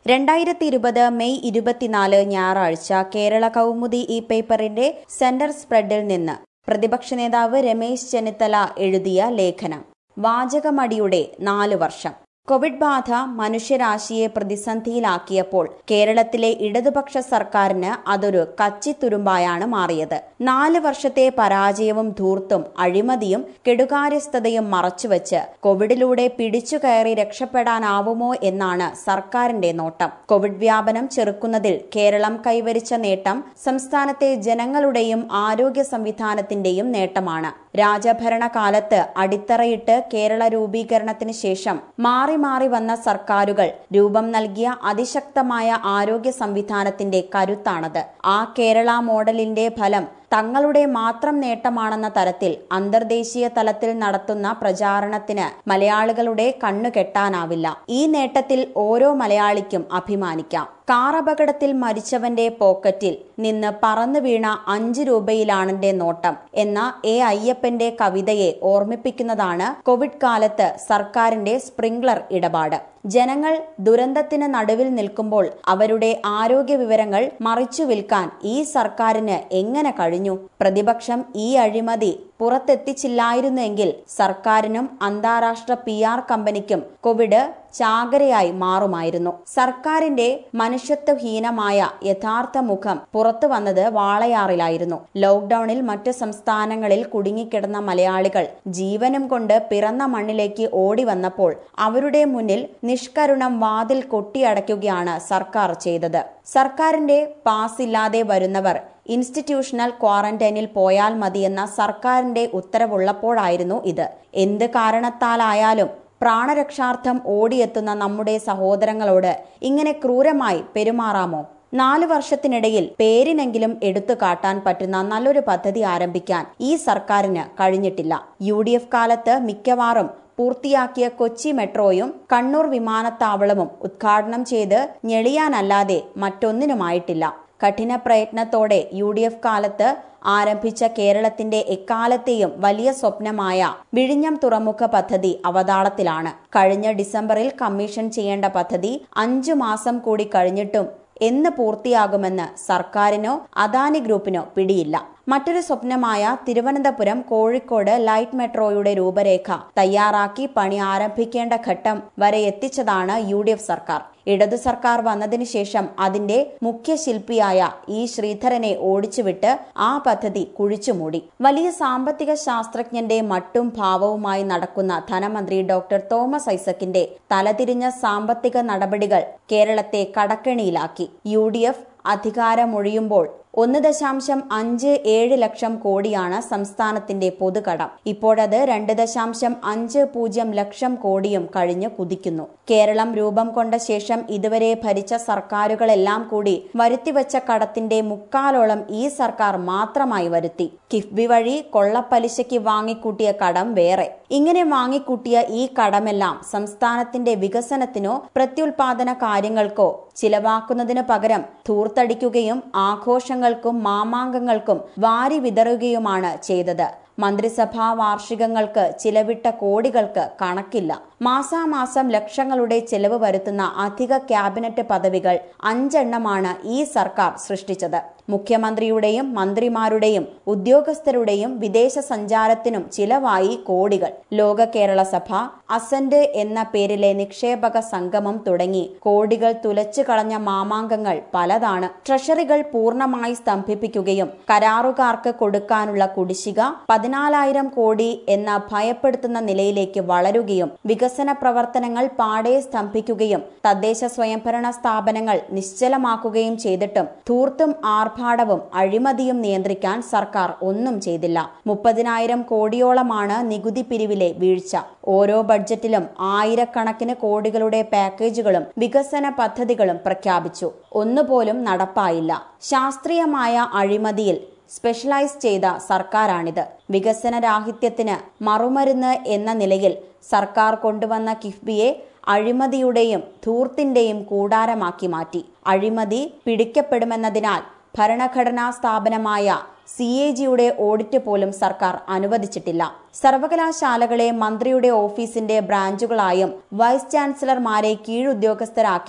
രണ്ടായിരത്തി ഇരുപത് മെയ് ഇരുപത്തിനാല് ഞായറാഴ്ച കേരള കൗമുദി ഈ പേപ്പറിന്റെ സെന്റർ സ്പ്രെഡിൽ നിന്ന് പ്രതിപക്ഷ നേതാവ് രമേശ് ചെന്നിത്തല എഴുതിയ ലേഖനം വാചകമടിയുടെ നാല് വർഷം കോവിഡ് ബാധ മനുഷ്യരാശിയെ പ്രതിസന്ധിയിലാക്കിയപ്പോൾ കേരളത്തിലെ ഇടതുപക്ഷ സർക്കാരിന് അതൊരു കച്ചിത്തുരുമ്പായാണ് മാറിയത് നാല് വർഷത്തെ പരാജയവും ധൂർത്തും അഴിമതിയും കെടുകാര്യസ്ഥതയും മറച്ചുവെച്ച് കോവിഡിലൂടെ പിടിച്ചുകയറി രക്ഷപ്പെടാനാവുമോ എന്നാണ് സർക്കാരിന്റെ നോട്ടം കോവിഡ് വ്യാപനം ചെറുക്കുന്നതിൽ കേരളം കൈവരിച്ച നേട്ടം സംസ്ഥാനത്തെ ജനങ്ങളുടെയും ആരോഗ്യ സംവിധാനത്തിന്റെയും നേട്ടമാണ് രാജഭരണകാലത്ത് അടിത്തറയിട്ട് കേരള രൂപീകരണത്തിന് ശേഷം മാറി മാറി വന്ന സർക്കാരുകൾ രൂപം നൽകിയ അതിശക്തമായ ആരോഗ്യ സംവിധാനത്തിന്റെ കരുത്താണത് ആ കേരള മോഡലിന്റെ ഫലം തങ്ങളുടെ മാത്രം നേട്ടമാണെന്ന തരത്തിൽ അന്തർദേശീയ തലത്തിൽ നടത്തുന്ന പ്രചാരണത്തിന് മലയാളികളുടെ കണ്ണു കെട്ടാനാവില്ല ഈ നേട്ടത്തിൽ ഓരോ മലയാളിക്കും അഭിമാനിക്കാം കാർ അപകടത്തിൽ മരിച്ചവന്റെ പോക്കറ്റിൽ നിന്ന് പറന്നു വീണ അഞ്ചു രൂപയിലാണെന്റെ നോട്ടം എന്ന എ അയ്യപ്പന്റെ കവിതയെ ഓർമ്മിപ്പിക്കുന്നതാണ് കോവിഡ് കാലത്ത് സർക്കാരിന്റെ സ്പ്രിംഗ്ലർ ഇടപാട് ജനങ്ങൾ ദുരന്തത്തിന് നടുവിൽ നിൽക്കുമ്പോൾ അവരുടെ ആരോഗ്യ വിവരങ്ങൾ മറിച്ചു വിൽക്കാൻ ഈ സർക്കാരിന് എങ്ങനെ കഴിഞ്ഞു പ്രതിപക്ഷം ഈ അഴിമതി പുറത്തെത്തിച്ചില്ലായിരുന്നെങ്കിൽ സർക്കാരിനും അന്താരാഷ്ട്ര പി ആർ കമ്പനിക്കും കോവിഡ് ചാകരയായി മാറുമായിരുന്നു സർക്കാരിന്റെ മനുഷ്യത്വഹീനമായ യഥാർത്ഥ മുഖം പുറത്തു വന്നത് വാളയാറിലായിരുന്നു ലോക്ഡൌണിൽ മറ്റ് സംസ്ഥാനങ്ങളിൽ കുടുങ്ങിക്കിടന്ന മലയാളികൾ ജീവനും കൊണ്ട് പിറന്ന മണ്ണിലേക്ക് ഓടി വന്നപ്പോൾ അവരുടെ മുന്നിൽ നിഷ്കരുണം വാതിൽ കൊട്ടിയടയ്ക്കുകയാണ് സർക്കാർ ചെയ്തത് സർക്കാരിന്റെ പാസ് ഇല്ലാതെ വരുന്നവർ ഇൻസ്റ്റിറ്റ്യൂഷണൽ ക്വാറന്റൈനിൽ പോയാൽ മതിയെന്ന സർക്കാരിന്റെ ഉത്തരവുള്ളപ്പോഴായിരുന്നു ഇത് എന്ത് കാരണത്താലായാലും പ്രാണരക്ഷാർത്ഥം ഓടിയെത്തുന്ന നമ്മുടെ സഹോദരങ്ങളോട് ഇങ്ങനെ ക്രൂരമായി പെരുമാറാമോ നാല് വർഷത്തിനിടയിൽ പേരിനെങ്കിലും എടുത്തു കാട്ടാൻ പറ്റുന്ന നല്ലൊരു പദ്ധതി ആരംഭിക്കാൻ ഈ സർക്കാരിന് കഴിഞ്ഞിട്ടില്ല യു ഡി എഫ് കാലത്ത് മിക്കവാറും പൂർത്തിയാക്കിയ കൊച്ചി മെട്രോയും കണ്ണൂർ വിമാനത്താവളവും ഉദ്ഘാടനം ചെയ്ത് ഞെളിയാനല്ലാതെ മറ്റൊന്നിനുമായിട്ടില്ല കഠിന പ്രയത്നത്തോടെ യു ഡി എഫ് കാലത്ത് ആരംഭിച്ച കേരളത്തിന്റെ എക്കാലത്തെയും വലിയ സ്വപ്നമായ വിഴിഞ്ഞം തുറമുഖ പദ്ധതി അവതാളത്തിലാണ് കഴിഞ്ഞ ഡിസംബറിൽ കമ്മീഷൻ ചെയ്യേണ്ട പദ്ധതി അഞ്ചു മാസം കൂടി കഴിഞ്ഞിട്ടും എന്ന് പൂർത്തിയാകുമെന്ന് സർക്കാരിനോ അദാനി ഗ്രൂപ്പിനോ പിടിയില്ല മറ്റൊരു സ്വപ്നമായ തിരുവനന്തപുരം കോഴിക്കോട് ലൈറ്റ് മെട്രോയുടെ രൂപരേഖ തയ്യാറാക്കി പണി ആരംഭിക്കേണ്ട ഘട്ടം വരെ എത്തിച്ചതാണ് യു ഡി എഫ് സർക്കാർ ഇടതു സർക്കാർ വന്നതിന് ശേഷം അതിന്റെ മുഖ്യ ശില്പിയായ ഇ ശ്രീധരനെ ഓടിച്ചുവിട്ട് ആ പദ്ധതി കുഴിച്ചുമൂടി വലിയ സാമ്പത്തിക ശാസ്ത്രജ്ഞന്റെ മട്ടും ഭാവവുമായി നടക്കുന്ന ധനമന്ത്രി ഡോക്ടർ തോമസ് ഐസക്കിന്റെ തലതിരിഞ്ഞ സാമ്പത്തിക നടപടികൾ കേരളത്തെ കടക്കെണിയിലാക്കി യു ഡി എഫ് അധികാരമൊഴിയുമ്പോൾ ഒന്ന് ദശാംശം അഞ്ച് ഏഴ് ലക്ഷം കോടിയാണ് സംസ്ഥാനത്തിന്റെ പൊതുകടം ഇപ്പോഴത് രണ്ട് ദശാംശം അഞ്ച് പൂജ്യം ലക്ഷം കോടിയും കഴിഞ്ഞ് കുതിക്കുന്നു കേരളം രൂപം കൊണ്ട ശേഷം ഇതുവരെ ഭരിച്ച സർക്കാരുകളെല്ലാം കൂടി വരുത്തിവെച്ച കടത്തിന്റെ മുക്കാലോളം ഈ സർക്കാർ മാത്രമായി വരുത്തി കിഫ്ബി വഴി കൊള്ളപ്പലിശയ്ക്ക് വാങ്ങിക്കൂട്ടിയ കടം വേറെ ഇങ്ങനെ വാങ്ങിക്കൂട്ടിയ ഈ കടമെല്ലാം സംസ്ഥാനത്തിന്റെ വികസനത്തിനോ പ്രത്യുൽപാദന കാര്യങ്ങൾക്കോ ചിലവാക്കുന്നതിനു പകരം ധൂർത്തടിക്കുകയും ആഘോഷങ്ങൾക്കും മാമാങ്കങ്ങൾക്കും വാരി വിതറുകയുമാണ് ചെയ്തത് മന്ത്രിസഭാ വാർഷികങ്ങൾക്ക് ചിലവിട്ട കോടികൾക്ക് കണക്കില്ല മാസാമാസം ലക്ഷങ്ങളുടെ ചെലവ് വരുത്തുന്ന അധിക ക്യാബിനറ്റ് പദവികൾ അഞ്ചെണ്ണമാണ് ഈ സർക്കാർ സൃഷ്ടിച്ചത് മുഖ്യമന്ത്രിയുടെയും മന്ത്രിമാരുടെയും ഉദ്യോഗസ്ഥരുടെയും വിദേശ സഞ്ചാരത്തിനും ചിലവായി കോടികൾ ലോക കേരള സഭ അസന്റ് എന്ന പേരിലെ നിക്ഷേപക സംഗമം തുടങ്ങി കോടികൾ തുലച്ചു കളഞ്ഞ മാമാങ്കങ്ങൾ പലതാണ് ട്രഷറികൾ പൂർണ്ണമായി സ്തംഭിപ്പിക്കുകയും കരാറുകാർക്ക് കൊടുക്കാനുള്ള കുടിശ്ശിക പതിനാലായിരം കോടി എന്ന ഭയപ്പെടുത്തുന്ന നിലയിലേക്ക് വളരുകയും വികസന പ്രവർത്തനങ്ങൾ പാടെ സ്തംഭിക്കുകയും തദ്ദേശ സ്വയംഭരണ സ്ഥാപനങ്ങൾ നിശ്ചലമാക്കുകയും ചെയ്തിട്ടും ധൂർത്തും ആർഭാടവും അഴിമതിയും നിയന്ത്രിക്കാൻ സർക്കാർ ഒന്നും ചെയ്തില്ല മുപ്പതിനായിരം കോടിയോളമാണ് നികുതി പിരിവിലെ വീഴ്ച ഓരോ ബഡ്ജറ്റിലും ആയിരക്കണക്കിന് കോടികളുടെ പാക്കേജുകളും വികസന പദ്ധതികളും പ്രഖ്യാപിച്ചു ഒന്നുപോലും നടപ്പായില്ല ശാസ്ത്രീയമായ അഴിമതിയിൽ സ്പെഷ്യലൈസ് ചെയ്ത സർക്കാരാണിത് വികസന രാഹിത്യത്തിന് മറുമരുന്ന് എന്ന നിലയിൽ സർക്കാർ കൊണ്ടുവന്ന കിഫ്ബിയെ അഴിമതിയുടെയും ധൂർത്തിന്റെയും കൂടാരമാക്കി മാറ്റി അഴിമതി പിടിക്കപ്പെടുമെന്നതിനാൽ ഭരണഘടനാ സ്ഥാപനമായ സി എ ജിയുടെ ഓഡിറ്റ് പോലും സർക്കാർ അനുവദിച്ചിട്ടില്ല സർവകലാശാലകളെ മന്ത്രിയുടെ ഓഫീസിന്റെ ബ്രാഞ്ചുകളായും വൈസ് ചാൻസലർമാരെ കീഴുദ്യോഗസ്ഥരാക്കിയും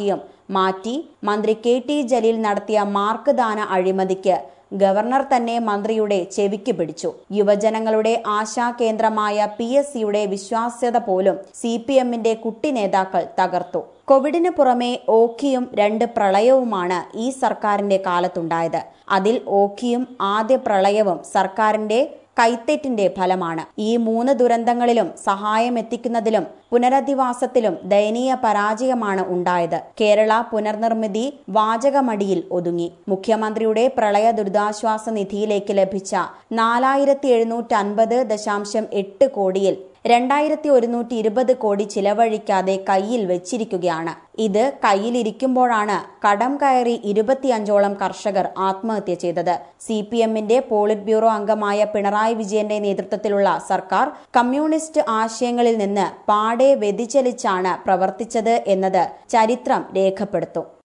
മാറ്റി മന്ത്രി കെ ടി ജലീൽ നടത്തിയ മാർക്ക് ദാന അഴിമതിക്ക് ഗവർണർ തന്നെ മന്ത്രിയുടെ ചെവിക്ക് പിടിച്ചു യുവജനങ്ങളുടെ ആശാകേന്ദ്രമായ പി എസ് സിയുടെ വിശ്വാസ്യത പോലും സി പി എമ്മിന്റെ കുട്ടി നേതാക്കൾ തകർത്തു കോവിഡിന് പുറമെ ഓഖിയും രണ്ട് പ്രളയവുമാണ് ഈ സർക്കാരിന്റെ കാലത്തുണ്ടായത് അതിൽ ഓഖിയും ആദ്യ പ്രളയവും സർക്കാരിന്റെ കൈത്തെറ്റിന്റെ ഫലമാണ് ഈ മൂന്ന് ദുരന്തങ്ങളിലും സഹായം എത്തിക്കുന്നതിലും പുനരധിവാസത്തിലും ദയനീയ പരാജയമാണ് ഉണ്ടായത് കേരള പുനർനിർമ്മിതി വാചകമടിയിൽ ഒതുങ്ങി മുഖ്യമന്ത്രിയുടെ പ്രളയ ദുരിതാശ്വാസ നിധിയിലേക്ക് ലഭിച്ച നാലായിരത്തി എഴുന്നൂറ്റി അൻപത് ദശാംശം എട്ട് കോടിയിൽ രണ്ടായിരത്തി ഒരുന്നൂറ്റി ഇരുപത് കോടി ചിലവഴിക്കാതെ കയ്യിൽ വെച്ചിരിക്കുകയാണ് ഇത് കയ്യിലിരിക്കുമ്പോഴാണ് കടം കയറി ഇരുപത്തിയഞ്ചോളം കർഷകർ ആത്മഹത്യ ചെയ്തത് സി പി എമ്മിന്റെ പോളിറ്റ് ബ്യൂറോ അംഗമായ പിണറായി വിജയന്റെ നേതൃത്വത്തിലുള്ള സർക്കാർ കമ്മ്യൂണിസ്റ്റ് ആശയങ്ങളിൽ നിന്ന് പാടെ വ്യതിചലിച്ചാണ് പ്രവർത്തിച്ചത് എന്നത് ചരിത്രം രേഖപ്പെടുത്തും